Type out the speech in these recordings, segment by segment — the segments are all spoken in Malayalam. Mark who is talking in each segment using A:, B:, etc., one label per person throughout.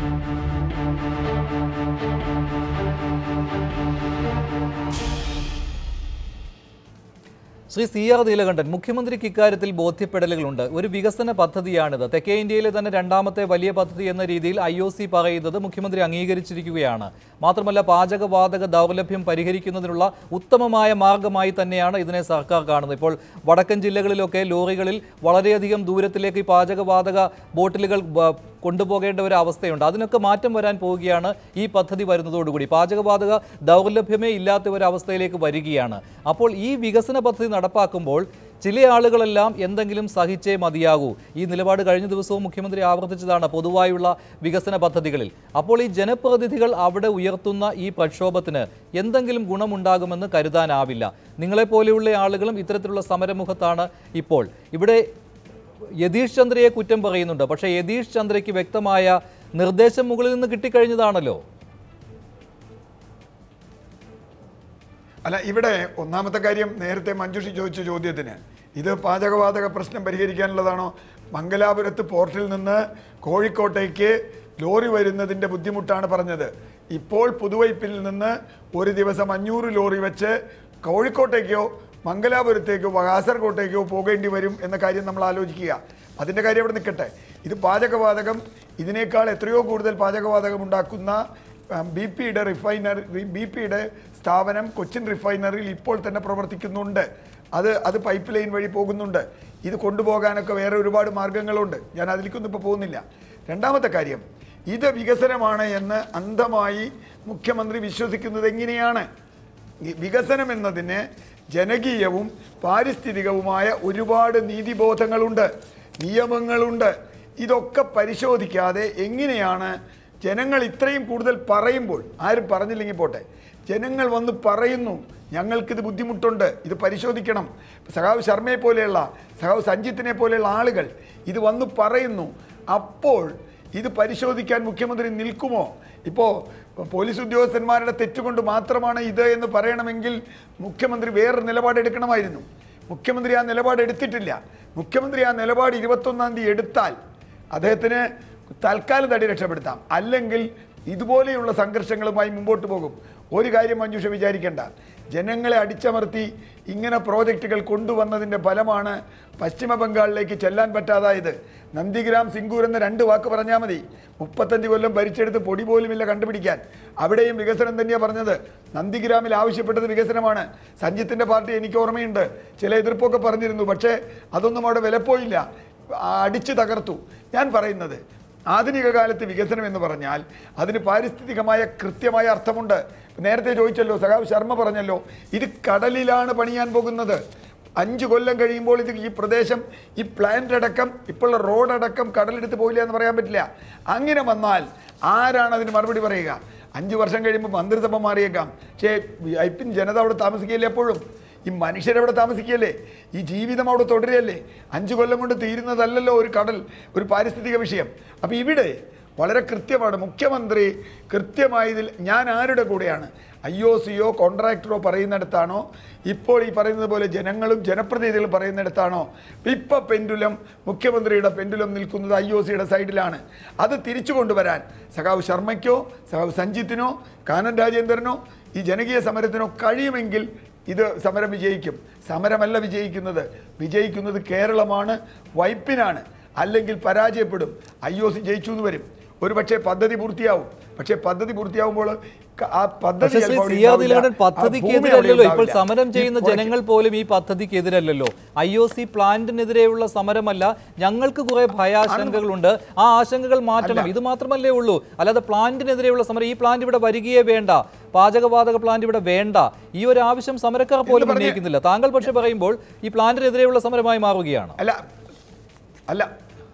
A: ശ്രീ സി ആർ നീലകണ്ഠൻ മുഖ്യമന്ത്രിക്ക് ഇക്കാര്യത്തിൽ ബോധ്യപ്പെടലുകളുണ്ട് ഒരു വികസന പദ്ധതിയാണിത് തെക്കേ ഇന്ത്യയിലെ തന്നെ രണ്ടാമത്തെ വലിയ പദ്ധതി എന്ന രീതിയിൽ ഐ ഒ സി പറയുന്നത് മുഖ്യമന്ത്രി അംഗീകരിച്ചിരിക്കുകയാണ് മാത്രമല്ല പാചകവാതക ദൗർലഭ്യം പരിഹരിക്കുന്നതിനുള്ള ഉത്തമമായ മാർഗമായി തന്നെയാണ് ഇതിനെ സർക്കാർ കാണുന്നത് ഇപ്പോൾ വടക്കൻ ജില്ലകളിലൊക്കെ ലോറികളിൽ വളരെയധികം ദൂരത്തിലേക്ക് ഈ പാചകവാതക ബോട്ടിലുകൾ ബ- കൊണ്ടുപോകേണ്ട ഒരു അവസ്ഥയുണ്ട് അതിനൊക്കെ മാറ്റം വരാൻ പോവുകയാണ് ഈ പദ്ധതി വരുന്നതോടുകൂടി പാചകവാതക ദൗർലഭ്യമേ ഇല്ലാത്ത ഒരു അവസ്ഥയിലേക്ക് വരികയാണ് അപ്പോൾ ഈ വികസന പദ്ധതി നടപ്പാക്കുമ്പോൾ ചില ആളുകളെല്ലാം എന്തെങ്കിലും സഹിച്ചേ മതിയാകൂ ഈ നിലപാട് കഴിഞ്ഞ ദിവസവും മുഖ്യമന്ത്രി ആവർത്തിച്ചതാണ് പൊതുവായുള്ള വികസന പദ്ധതികളിൽ അപ്പോൾ ഈ ജനപ്രതിനിധികൾ അവിടെ ഉയർത്തുന്ന ഈ പ്രക്ഷോഭത്തിന് എന്തെങ്കിലും ഗുണമുണ്ടാകുമെന്ന് കരുതാനാവില്ല നിങ്ങളെപ്പോലെയുള്ള ആളുകളും ഇത്തരത്തിലുള്ള സമരമുഖത്താണ് ഇപ്പോൾ ഇവിടെ യതീഷ് ചന്ദ്രയെ കുറ്റം പറയുന്നുണ്ട് പക്ഷേ യതീഷ് ചന്ദ്രയ്ക്ക് വ്യക്തമായ നിർദ്ദേശം മുകളിൽ നിന്ന് കിട്ടിക്കഴിഞ്ഞതാണല്ലോ
B: അല്ല ഇവിടെ ഒന്നാമത്തെ കാര്യം നേരത്തെ മഞ്ജുഷി ചോദിച്ച ചോദ്യത്തിന് ഇത് പാചകവാതക പ്രശ്നം പരിഹരിക്കാനുള്ളതാണോ മംഗലാപുരത്ത് പോർട്ടിൽ നിന്ന് കോഴിക്കോട്ടേക്ക് ലോറി വരുന്നതിൻ്റെ ബുദ്ധിമുട്ടാണ് പറഞ്ഞത് ഇപ്പോൾ പുതുവൈപ്പിൽ നിന്ന് ഒരു ദിവസം അഞ്ഞൂറ് ലോറി വെച്ച് കോഴിക്കോട്ടേക്കോ മംഗലാപുരത്തേക്കോ കാസർകോട്ടേക്കോ പോകേണ്ടി വരും എന്ന കാര്യം നമ്മൾ ആലോചിക്കുക അതിൻ്റെ കാര്യം അവിടെ നിൽക്കട്ടെ ഇത് പാചകവാതകം ഇതിനേക്കാൾ എത്രയോ കൂടുതൽ പാചകവാതകം ഉണ്ടാക്കുന്ന ബി പിയുടെ റിഫൈനറി ബി പിയുടെ സ്ഥാപനം കൊച്ചിൻ റിഫൈനറിയിൽ ഇപ്പോൾ തന്നെ പ്രവർത്തിക്കുന്നുണ്ട് അത് അത് പൈപ്പ് ലൈൻ വഴി പോകുന്നുണ്ട് ഇത് കൊണ്ടുപോകാനൊക്കെ വേറെ ഒരുപാട് മാർഗങ്ങളുണ്ട് ഞാൻ അതിലേക്കൊന്നും ഇപ്പോൾ പോകുന്നില്ല രണ്ടാമത്തെ കാര്യം ഇത് വികസനമാണ് എന്ന് അന്ധമായി മുഖ്യമന്ത്രി വിശ്വസിക്കുന്നത് എങ്ങനെയാണ് ഈ വികസനം എന്നതിന് ജനകീയവും പാരിസ്ഥിതികവുമായ ഒരുപാട് നീതിബോധങ്ങളുണ്ട് നിയമങ്ങളുണ്ട് ഇതൊക്കെ പരിശോധിക്കാതെ എങ്ങനെയാണ് ജനങ്ങൾ ഇത്രയും കൂടുതൽ പറയുമ്പോൾ ആരും പറഞ്ഞില്ലെങ്കിൽ പോട്ടെ ജനങ്ങൾ വന്ന് പറയുന്നു ഞങ്ങൾക്കിത് ബുദ്ധിമുട്ടുണ്ട് ഇത് പരിശോധിക്കണം സഖാവ് ശർമ്മയെ പോലെയുള്ള സഖാവ് സഞ്ജിത്തിനെ പോലെയുള്ള ആളുകൾ ഇത് വന്ന് പറയുന്നു അപ്പോൾ ഇത് പരിശോധിക്കാൻ മുഖ്യമന്ത്രി നിൽക്കുമോ ഇപ്പോൾ പോലീസ് ഉദ്യോഗസ്ഥന്മാരുടെ തെറ്റുകൊണ്ട് മാത്രമാണ് ഇത് എന്ന് പറയണമെങ്കിൽ മുഖ്യമന്ത്രി വേറൊരു നിലപാടെടുക്കണമായിരുന്നു മുഖ്യമന്ത്രി ആ നിലപാട് എടുത്തിട്ടില്ല മുഖ്യമന്ത്രി ആ നിലപാട് ഇരുപത്തൊന്നാം തീയതി എടുത്താൽ അദ്ദേഹത്തിന് തൽക്കാലം തടി രക്ഷപ്പെടുത്താം അല്ലെങ്കിൽ ഇതുപോലെയുള്ള സംഘർഷങ്ങളുമായി മുമ്പോട്ട് പോകും ഒരു കാര്യം മഞ്ജുഷ വിചാരിക്കേണ്ട ജനങ്ങളെ അടിച്ചമർത്തി ഇങ്ങനെ പ്രോജക്റ്റുകൾ കൊണ്ടുവന്നതിൻ്റെ ഫലമാണ് പശ്ചിമ ബംഗാളിലേക്ക് ചെല്ലാൻ പറ്റാതായത് നന്ദിഗ്രാം സിംഗൂർ എന്ന രണ്ട് വാക്ക് പറഞ്ഞാൽ മതി മുപ്പത്തഞ്ച് കൊല്ലം ഭരിച്ചെടുത്ത് പൊടി പോലുമില്ല കണ്ടുപിടിക്കാൻ അവിടെയും വികസനം തന്നെയാണ് പറഞ്ഞത് നന്ദിഗ്രാമിൽ ആവശ്യപ്പെട്ടത് വികസനമാണ് സഞ്ജിത്തിൻ്റെ പാർട്ടി എനിക്ക് ഓർമ്മയുണ്ട് ചില എതിർപ്പൊക്കെ പറഞ്ഞിരുന്നു പക്ഷേ അതൊന്നും അവിടെ വിലപ്പോയില്ല അടിച്ചു തകർത്തു ഞാൻ പറയുന്നത് ആധുനിക കാലത്ത് വികസനം എന്ന് പറഞ്ഞാൽ അതിന് പാരിസ്ഥിതികമായ കൃത്യമായ അർത്ഥമുണ്ട് നേരത്തെ ചോദിച്ചല്ലോ സഖാവ് ശർമ്മ പറഞ്ഞല്ലോ ഇത് കടലിലാണ് പണിയാൻ പോകുന്നത് അഞ്ച് കൊല്ലം കഴിയുമ്പോൾ ഇത് ഈ പ്രദേശം ഈ പ്ലാന്റ് അടക്കം ഇപ്പോഴുള്ള റോഡടക്കം കടലെടുത്ത് പോയില്ല എന്ന് പറയാൻ പറ്റില്ല അങ്ങനെ വന്നാൽ ആരാണ് അതിന് മറുപടി പറയുക അഞ്ച് വർഷം കഴിയുമ്പോൾ മന്ത്രിസഭ മാറിയേക്കാം പക്ഷേ ഐപ്പിൻ ജനത അവിടെ താമസിക്കില്ല എപ്പോഴും ഈ മനുഷ്യരവിടെ താമസിക്കുകയല്ലേ ഈ ജീവിതം അവിടെ തുടരുകയല്ലേ അഞ്ച് കൊല്ലം കൊണ്ട് തീരുന്നതല്ലല്ലോ ഒരു കടൽ ഒരു പാരിസ്ഥിതിക വിഷയം അപ്പോൾ ഇവിടെ വളരെ കൃത്യമാണ് മുഖ്യമന്ത്രി കൃത്യമായി ഇതിൽ ഞാൻ ആരുടെ കൂടെയാണ് ഐ ഒ സിയോ കോൺട്രാക്ടറോ പറയുന്നിടത്താണോ ഇപ്പോൾ ഈ പറയുന്നത് പോലെ ജനങ്ങളും ജനപ്രതിനിധികളും പറയുന്നിടത്താണോ ഇപ്പം പെൻഡുലം മുഖ്യമന്ത്രിയുടെ പെൻഡുലം നിൽക്കുന്നത് ഐ ഒ സിയുടെ സൈഡിലാണ് അത് തിരിച്ചു കൊണ്ടുവരാൻ സഖാവ് ശർമ്മയ്ക്കോ സഖാവ് സഞ്ജിത്തിനോ കാനൻ രാജേന്ദ്രനോ ഈ ജനകീയ സമരത്തിനോ കഴിയുമെങ്കിൽ ഇത് സമരം വിജയിക്കും സമരമല്ല വിജയിക്കുന്നത് വിജയിക്കുന്നത് കേരളമാണ് വൈപ്പിനാണ് അല്ലെങ്കിൽ പരാജയപ്പെടും ഐ ഒ സി ജയിച്ചു എന്ന് വരും ഒരു പക്ഷേ പദ്ധതി പൂർത്തിയാവും പക്ഷേ പദ്ധതി പൂർത്തിയാവുമ്പോൾ ക- ആ പദ്ധതി
A: പക്ഷേ ശ്രീ
B: ചിലപ്പോൾ അവിടെ
A: സി ആർ
B: ഉണ്ടാവില്ല.
A: ദിലകടൻ
B: ആ
A: പദ്ധതിക്ക്
B: ഭൂമി അവിടെ
A: എതിരല്ലല്ലോ ഇപ്പോൾ
B: ഉണ്ടാവില്ല.
A: സമരം
B: ഈ
A: ചെയ്യുന്ന
B: പുറത്ത്
A: ജനങ്ങൾ പോലും ഈ പദ്ധതിക്ക് എതിരല്ലല്ലോ ഐ ഒ സി പ്ലാന്റിനെതിരെയുള്ള സമരമല്ല ഞങ്ങൾക്ക് കുറെ ഭയാശങ്കകളുണ്ട് ആ ആശങ്കകൾ മാറ്റണം ഇത് മാത്രമല്ലേ ഉള്ളൂ അല്ലാതെ പ്ലാന്റിനെതിരെയുള്ള സമരം ഈ പ്ലാന്റ് ഇവിടെ വരികയേ വേണ്ട പാചകവാതക പ്ലാന്റ് ഇവിടെ വേണ്ട ഈ ഒരു ആവശ്യം സമരക്കാർ പോലും
B: പറഞ്ഞ്
A: ഉന്നയിക്കുന്നില്ല താങ്കൾ പക്ഷേ പറയുമ്പോൾ ഈ പ്ലാന്റിനെതിരെയുള്ള സമരമായി മാറുകയാണ്
B: അല്ല അല്ല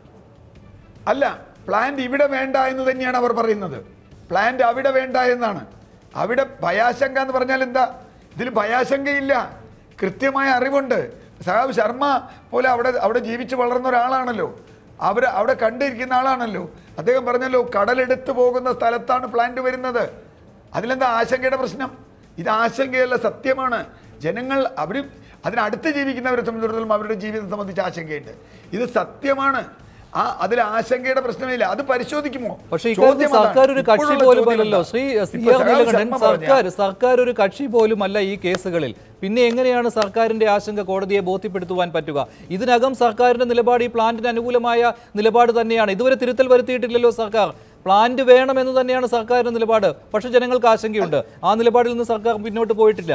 B: അല്ല പ്ലാന്റ് ഇവിടെ വേണ്ട എന്ന് തന്നെയാണ് അവർ പറയുന്നത് പ്ലാന്റ് അവിടെ വേണ്ട എന്നാണ് അവിടെ ഭയാശങ്ക എന്ന് പറഞ്ഞാൽ എന്താ ഇതിൽ ഭയാശങ്കയില്ല കൃത്യമായ അറിവുണ്ട് സഹാബ് ശർമ്മ പോലെ അവിടെ അവിടെ ജീവിച്ച് വളർന്ന ഒരാളാണല്ലോ അവർ അവിടെ കണ്ടിരിക്കുന്ന ആളാണല്ലോ അദ്ദേഹം പറഞ്ഞല്ലോ കടലെടുത്ത് പോകുന്ന സ്ഥലത്താണ് പ്ലാന്റ് വരുന്നത് അതിലെന്താ ആശങ്കയുടെ പ്രശ്നം ഇത് ആശങ്കയല്ല സത്യമാണ് ജനങ്ങൾ അവർ അതിനടുത്ത് ജീവിക്കുന്നവരെ സംബന്ധിച്ചിടത്തോളം അവരുടെ ജീവിതം സംബന്ധിച്ച് ആശങ്കയുണ്ട് ഇത് സത്യമാണ് ആ അതിൽ ആശങ്കയുടെ പ്രശ്നമില്ല അത് പരിശോധിക്കുമോ
A: പക്ഷേ ഇക്കാര്യത്തിൽ
B: ചോദ്യം അതാണ്.
A: സർക്കാർ ഒരു കക്ഷി
B: ഇപ്പോഴുള്ള
A: പോലും
B: ചോദ്യം
A: അല്ലല്ലോ
B: എന്താ?
A: ശ്രീ സി
B: ഇപ്പോ
A: ആർ
B: സഖാവ്
A: നീലകണ്ഠൻ
B: ശർമ്മ പറഞ്ഞ-
A: സർക്കാർ സർക്കാർ ഒരു കക്ഷി പോലുമല്ല ഈ കേസുകളിൽ പിന്നെ എങ്ങനെയാണ് സർക്കാരിന്റെ ആശങ്ക കോടതിയെ ബോധ്യപ്പെടുത്തുവാൻ പറ്റുക ഇതിനകം സർക്കാരിന്റെ നിലപാട് ഈ പ്ലാന്റിന് അനുകൂലമായ നിലപാട് തന്നെയാണ് ഇതുവരെ തിരുത്തൽ വരുത്തിയിട്ടില്ലല്ലോ സർക്കാർ പ്ലാന്റ് വേണമെന്ന് തന്നെയാണ് സർക്കാരിന്റെ നിലപാട് പക്ഷേ ജനങ്ങൾക്ക് ആശങ്കയുണ്ട് ആ നിലപാടിൽ നിന്ന് സർക്കാർ പിന്നോട്ട് പോയിട്ടില്ല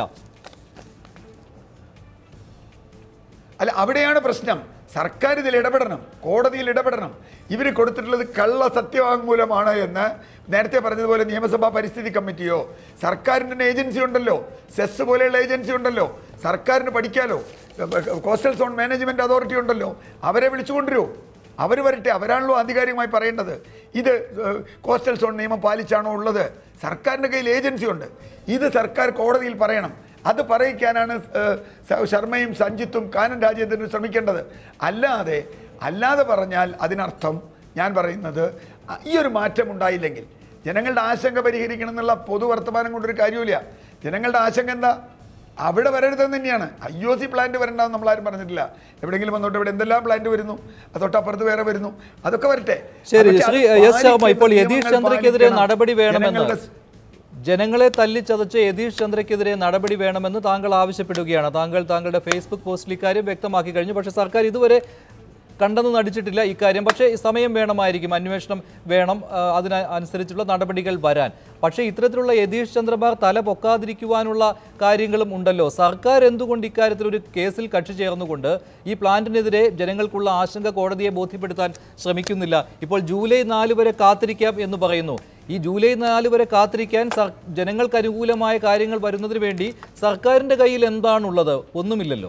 B: അല്ല അവിടെയാണ് പ്രശ്നം സർക്കാർ ഇതിൽ ഇടപെടണം കോടതിയിൽ ഇടപെടണം ഇവർ കൊടുത്തിട്ടുള്ളത് കള്ള സത്യവാങ്മൂലമാണ് എന്ന് നേരത്തെ പറഞ്ഞതുപോലെ നിയമസഭാ പരിസ്ഥിതി കമ്മിറ്റിയോ സർക്കാരിൻ്റെ തന്നെ ഏജൻസി ഉണ്ടല്ലോ സെസ് പോലെയുള്ള ഏജൻസി ഉണ്ടല്ലോ സർക്കാരിന് പഠിക്കാലോ കോസ്റ്റൽ സോൺ മാനേജ്മെന്റ് അതോറിറ്റി ഉണ്ടല്ലോ അവരെ വിളിച്ചുകൊണ്ടുവരൂ അവർ വരട്ടെ അവരാണല്ലോ ആധികാരികമായി പറയേണ്ടത് ഇത് ഏഹ്, കോസ്റ്റൽ സോൺ നിയമം പാലിച്ചാണോ ഉള്ളത് സർക്കാരിൻ്റെ കയ്യിൽ ഏജൻസി ഉണ്ട് ഇത് സർക്കാർ കോടതിയിൽ പറയണം അത് പറയിക്കാനാണ് ഏഹ്, സ- ശർമ്മയും സഞ്ജിത്തും കാനൻ രാജേന്ദ്രനും ശ്രമിക്കേണ്ടത് അല്ലാതെ അല്ലാതെ പറഞ്ഞാൽ അതിനർത്ഥം ഞാൻ പറയുന്നത് അ- ഈ ഒരു മാറ്റം ഉണ്ടായില്ലെങ്കിൽ ജനങ്ങളുടെ ആശങ്ക പരിഹരിക്കണം എന്നുള്ള പൊതു വർത്തമാനം കൊണ്ടൊരു കാര്യമില്ല ജനങ്ങളുടെ ആശങ്ക എന്താ അവിടെ വരരുതെന്ന് തന്നെയാണ് ഐ ഒ സി പ്ലാന്റ് വരണ്ടെന്ന് നമ്മളാരും പറഞ്ഞിട്ടില്ല എവിടെയെങ്കിലും വന്നോട്ട് ഇവിടെ എന്തെല്ലാം പ്ലാന്റ് വരുന്നു അത് തൊട്ടപ്പുറത്ത് വേറെ വരുന്നു അതൊക്കെ വരട്ടെ
A: ശരി
B: പക്ഷേ
A: ശ്രീ
B: അത്
A: എസ് ശർമ്മ ഇപ്പോൾ
B: പാലിക്കേണ്ട
A: യതീഷ്
B: നിയമങ്ങൾ
A: ചന്ദ്രയ്ക്കെതിരെ
B: പാലിക്കണം.
A: നടപടി വേണമെന്ന്
B: ജനങ്ങളുടെ
A: ജനങ്ങളെ തല്ലിച്ചതച്ച് യതീഷ് ചന്ദ്രയ്ക്കെതിരെ നടപടി വേണമെന്ന് താങ്കൾ ആവശ്യപ്പെടുകയാണ് താങ്കൾ താങ്കളുടെ ഫേസ്ബുക്ക് പോസ്റ്റിൽ ഇക്കാര്യം വ്യക്തമാക്കി കഴിഞ്ഞു പക്ഷേ സർക്കാർ ഇതുവരെ കണ്ടെന്ന് നടിച്ചിട്ടില്ല ഇക്കാര്യം പക്ഷേ ഈ സമയം വേണമായിരിക്കും അന്വേഷണം വേണം ആ, അതിന് അനുസരിച്ചുള്ള നടപടികൾ വരാൻ പക്ഷേ ഇത്തരത്തിലുള്ള യതീഷ് ചന്ദ്രബാർ തല പൊക്കാതിരിക്കുവാനുള്ള കാര്യങ്ങളും ഉണ്ടല്ലോ സർക്കാർ എന്തുകൊണ്ട് ഇക്കാര്യത്തിൽ ഒരു കേസിൽ കക്ഷി ചേർന്നുകൊണ്ട് ഈ പ്ലാന്റിനെതിരെ ജനങ്ങൾക്കുള്ള ആശങ്ക കോടതിയെ ബോധ്യപ്പെടുത്താൻ ശ്രമിക്കുന്നില്ല ഇപ്പോൾ ജൂലൈ നാല് വരെ കാത്തിരിക്കാം എന്ന് പറയുന്നു ഈ ജൂലൈ നാല് വരെ കാത്തിരിക്കാൻ സർ ജനങ്ങൾക്ക് അനുകൂലമായ കാര്യങ്ങൾ വരുന്നതിന് വേണ്ടി സർക്കാരിൻ്റെ കയ്യിൽ എന്താണുള്ളത് ഒന്നുമില്ലല്ലോ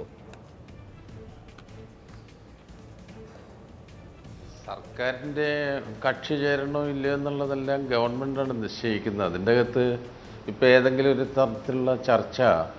C: സർക്കാരിൻ്റെ കക്ഷി ചേരണോ ഇല്ലയോ എന്നുള്ളതെല്ലാം ഗവൺമെൻറ്റാണ് നിശ്ചയിക്കുന്നത് അതിൻ്റെ അകത്ത് ഇപ്പോൾ ഏതെങ്കിലും ഒരു തരത്തിലുള്ള ചർച്ച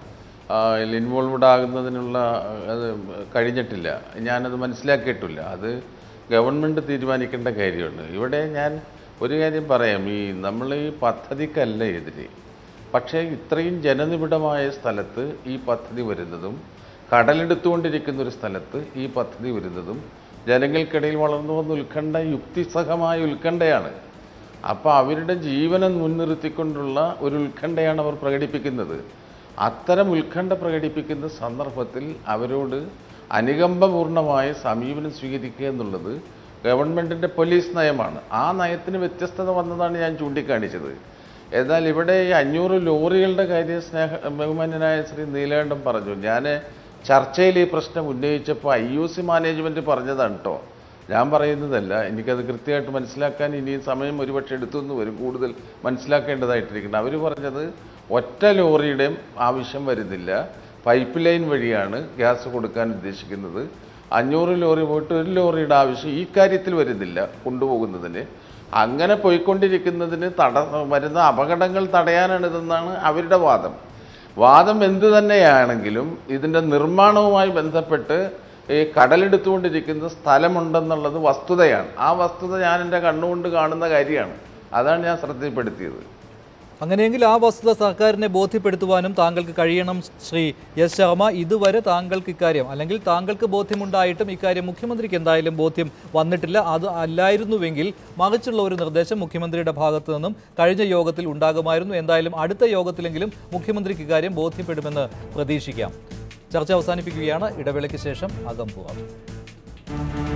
C: ഇൻവോൾവ്ഡ് ആകുന്നതിനുള്ള അത് കഴിഞ്ഞിട്ടില്ല ഞാനത് മനസ്സിലാക്കിയിട്ടില്ല അത് ഗവൺമെൻറ് തീരുമാനിക്കേണ്ട കാര്യമാണ് ഇവിടെ ഞാൻ ഒരു കാര്യം പറയാം ഈ നമ്മൾ ഈ പദ്ധതിക്കല്ല എതിരെ പക്ഷേ ഇത്രയും ജനനിബിഡമായ സ്ഥലത്ത് ഈ പദ്ധതി വരുന്നതും കടലെടുത്തുകൊണ്ടിരിക്കുന്ന ഒരു സ്ഥലത്ത് ഈ പദ്ധതി വരുന്നതും ജനങ്ങൾക്കിടയിൽ വളർന്നു വന്ന ഉത്കണ്ഠ യുക്തിസഹമായ ഉത്കണ്ഠയാണ് അപ്പോൾ അവരുടെ ജീവനം മുൻനിർത്തിക്കൊണ്ടുള്ള ഒരു ഉത്കണ്ഠയാണ് അവർ പ്രകടിപ്പിക്കുന്നത് അത്തരം ഉത്കണ്ഠ പ്രകടിപ്പിക്കുന്ന സന്ദർഭത്തിൽ അവരോട് അനുകമ്പപൂർണമായ സമീപനം സ്വീകരിക്കുക എന്നുള്ളത് ഗവൺമെൻറ്റിൻ്റെ പോലീസ് നയമാണ് ആ നയത്തിന് വ്യത്യസ്തത വന്നതാണ് ഞാൻ ചൂണ്ടിക്കാണിച്ചത് എന്നാൽ ഇവിടെ ഈ അഞ്ഞൂറ് ലോറികളുടെ കാര്യം സ്നേഹ ബഹുമാന്യനായ ശ്രീ നീലകണ്ഠൻ പറഞ്ഞു ഞാൻ ചർച്ചയിൽ ഈ പ്രശ്നം ഉന്നയിച്ചപ്പോൾ ഐ യു സി മാനേജ്മെൻറ്റ് പറഞ്ഞതാണ് കേട്ടോ ഞാൻ പറയുന്നതല്ല എനിക്കത് കൃത്യമായിട്ട് മനസ്സിലാക്കാൻ ഇനിയും സമയം ഒരുപക്ഷെ എടുത്തുനിന്ന് വരും കൂടുതൽ മനസ്സിലാക്കേണ്ടതായിട്ടിരിക്കണം അവർ പറഞ്ഞത് ഒറ്റ ലോറിയുടെയും ആവശ്യം വരുന്നില്ല പൈപ്പ് ലൈൻ വഴിയാണ് ഗ്യാസ് കൊടുക്കാൻ ഉദ്ദേശിക്കുന്നത് അഞ്ഞൂറ് ലോറി പോയിട്ട് ഒരു ലോറിയുടെ ആവശ്യം ഈ കാര്യത്തിൽ വരുന്നില്ല കൊണ്ടുപോകുന്നതിന് അങ്ങനെ പോയിക്കൊണ്ടിരിക്കുന്നതിന് തട വരുന്ന അപകടങ്ങൾ തടയാനാണിതെന്നാണ് അവരുടെ വാദം വാദം എന്തു തന്നെയാണെങ്കിലും ഇതിൻ്റെ നിർമ്മാണവുമായി ബന്ധപ്പെട്ട് ഈ കടലെടുത്തുകൊണ്ടിരിക്കുന്ന സ്ഥലമുണ്ടെന്നുള്ളത് വസ്തുതയാണ് ആ വസ്തുത ഞാൻ എൻ്റെ കണ്ണുകൊണ്ട് കാണുന്ന കാര്യമാണ് അതാണ് ഞാൻ ശ്രദ്ധയിൽപ്പെടുത്തിയത്
A: അങ്ങനെയെങ്കിൽ ആ വസ്തുത സർക്കാരിനെ ബോധ്യപ്പെടുത്തുവാനും താങ്കൾക്ക് കഴിയണം ശ്രീ എസ് ശർമ്മ ഇതുവരെ താങ്കൾക്ക് ഇക്കാര്യം അല്ലെങ്കിൽ താങ്കൾക്ക് ബോധ്യമുണ്ടായിട്ടും ഇക്കാര്യം മുഖ്യമന്ത്രിക്ക് എന്തായാലും ബോധ്യം വന്നിട്ടില്ല അത് അല്ലായിരുന്നുവെങ്കിൽ മറിച്ചുള്ള ഒരു നിർദ്ദേശം മുഖ്യമന്ത്രിയുടെ ഭാഗത്തു നിന്നും കഴിഞ്ഞ യോഗത്തിൽ ഉണ്ടാകുമായിരുന്നു എന്തായാലും അടുത്ത യോഗത്തിലെങ്കിലും മുഖ്യമന്ത്രിക്ക് ഇക്കാര്യം ബോധ്യപ്പെടുമെന്ന് പ്രതീക്ഷിക്കാം ചർച്ച അവസാനിപ്പിക്കുകയാണ് ഇടവേളയ്ക്ക് ശേഷം അകം പോവാം